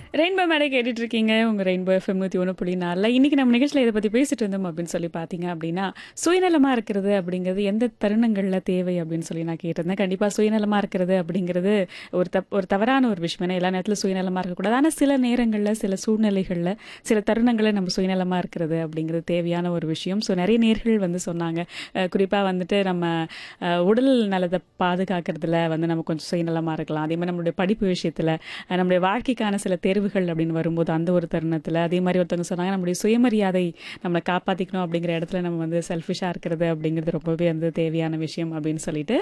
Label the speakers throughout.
Speaker 1: rainbow மேடை கேட்டுட்டு இருக்கீங்க உங்க ரெயின்போ எஃப்எம் நூற்றி ஒன்று புள்ளி நாலில் இன்னைக்கு நம்ம நிகழ்ச்சியில் இதை பற்றி பேசிட்டு இருந்தோம் அப்படின்னு சொல்லி பார்த்தீங்க அப்படின்னா சுயநலமாக இருக்கிறது அப்படிங்கிறது எந்த தருணங்களில் தேவை அப்படின்னு சொல்லி நான் கேட்டிருந்தேன் கண்டிப்பாக சுயநலமாக இருக்கிறது அப்படிங்கிறது ஒரு தப் ஒரு தவறான ஒரு விஷயம் ஏன்னா எல்லா நேரத்தில் சுயநலமாக இருக்கக்கூடாது ஆனால் சில நேரங்களில் சில சூழ்நிலைகளில் சில தருணங்களில் நம்ம சுயநலமாக இருக்கிறது அப்படிங்கிறது தேவையான ஒரு விஷயம் ஸோ நிறைய நேர்கள் வந்து சொன்னாங்க குறிப்பாக வந்துட்டு நம்ம அஹ், உடல் நலத்தை பாதுகாக்கிறதுல வந்து நம்ம கொஞ்சம் சுயநலமாக இருக்கலாம் அதே மாதிரி நம்மளுடைய படிப்பு விஷயத்தில் நம்மளுடைய வாழ்க்கைக்கான சில தேர்வுகள் அப்படின்னு வரும்போது அந்த ஒரு தருணத்தில் அதே மாதிரி ஒருத்தவங்க சொன்னாங்க நம்மளுடைய சுயமரியாதை நம்மளை காப்பாற்றிக்கணும் அப்படிங்கிற இடத்துல நம்ம வந்து செல்ஃபிஷாக இருக்கிறது அப்படிங்கிறது ரொம்பவே வந்து தேவையான விஷயம் அப்படின்னு சொல்லிட்டு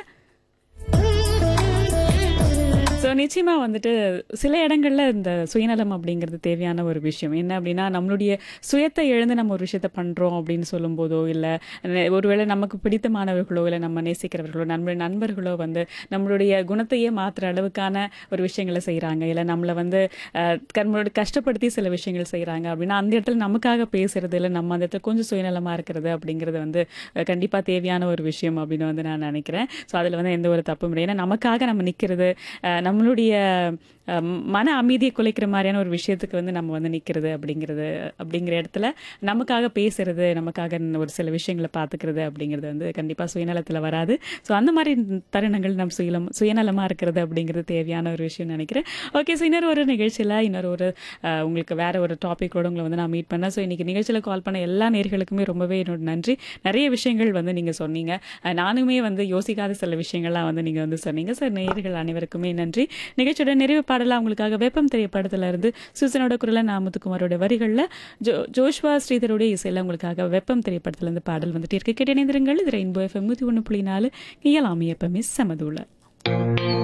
Speaker 1: ஸோ நிச்சயமாக வந்துட்டு சில இடங்களில் இந்த சுயநலம் அப்படிங்கிறது தேவையான ஒரு விஷயம் என்ன அப்படின்னா நம்மளுடைய சுயத்தை எழுந்து நம்ம ஒரு விஷயத்த பண்ணுறோம் அப்படின்னு சொல்லும்போதோ இல்லை ஒருவேளை நமக்கு பிடித்தமானவர்களோ இல்லை நம்ம நேசிக்கிறவர்களோ நண்பர் நண்பர்களோ வந்து நம்மளுடைய குணத்தையே மாற்றுற அளவுக்கான ஒரு விஷயங்களை செய்கிறாங்க இல்லை நம்மளை வந்து அஹ், நம்மளோட கஷ்டப்படுத்தி சில விஷயங்கள் செய்கிறாங்க அப்படின்னா அந்த இடத்துல நமக்காக பேசுறது இல்லை நம்ம அந்த இடத்துல கொஞ்சம் சுயநலமாக இருக்கிறது அப்படிங்கிறது வந்து கண்டிப்பாக தேவையான ஒரு விஷயம் அப்படின்னு வந்து நான் நினைக்கிறேன் ஸோ அதில் வந்து எந்த ஒரு தப்பும் இல்லை ஏன்னா நமக்காக நம்ம நிற்கிறது நம்மளுடைய அஹ், மன அமைதியை குலைக்கிற மாதிரியான ஒரு விஷயத்துக்கு வந்து நம்ம வந்து நிற்கிறது அப்படிங்கிறது அப்படிங்கிற இடத்துல நமக்காக பேசுறது நமக்காக ஒரு சில விஷயங்களை பார்த்துக்கிறது அப்படிங்கிறது வந்து கண்டிப்பாக சுயநலத்தில் வராது ஸோ அந்த மாதிரி தருணங்கள் நம்ம சுயலம் சுயநலமாக இருக்கிறது அப்படிங்கிறது தேவையான ஒரு விஷயம் நினைக்கிறேன் ஓகே ஸோ இன்னொரு ஒரு நிகழ்ச்சியில் இன்னொரு ஒரு அஹ், உங்களுக்கு வேற ஒரு டாப்பிக்கோட உங்களை வந்து நான் மீட் பண்ணேன் ஸோ இன்னைக்கு நிகழ்ச்சியில் கால் பண்ண எல்லா நேர்களுக்குமே ரொம்பவே என்னோட நன்றி நிறைய விஷயங்கள் வந்து நீங்கள் சொன்னீங்க அஹ், நானுமே வந்து யோசிக்காத சில விஷயங்கள்லாம் வந்து நீங்கள் வந்து சொன்னீங்க சார் நேயர்கள் அனைவருக்குமே நன்றி நிகழ்ச்சியோட நிறைவு பாடலாம் உங்களுக்காக வெப்பம் திரைப்படத்துல இருந்து சூசனோட குரல நாமத்துக்குமாரோட வரிகளில் ஜோ ஜோஷ்வா ஸ்ரீதருடைய இசையில் உங்களுக்காக வெப்பம் திரைப்படத்துல இருந்து பாடல் வந்துட்டு இருக்கு கேட்டு இணைந்திருங்கள் இது ரெயின்போ எஃப்எம் நூற்றி ஒன்று புள்ளி நாலு இயலாமை எப்பவுமே சமதுள்ள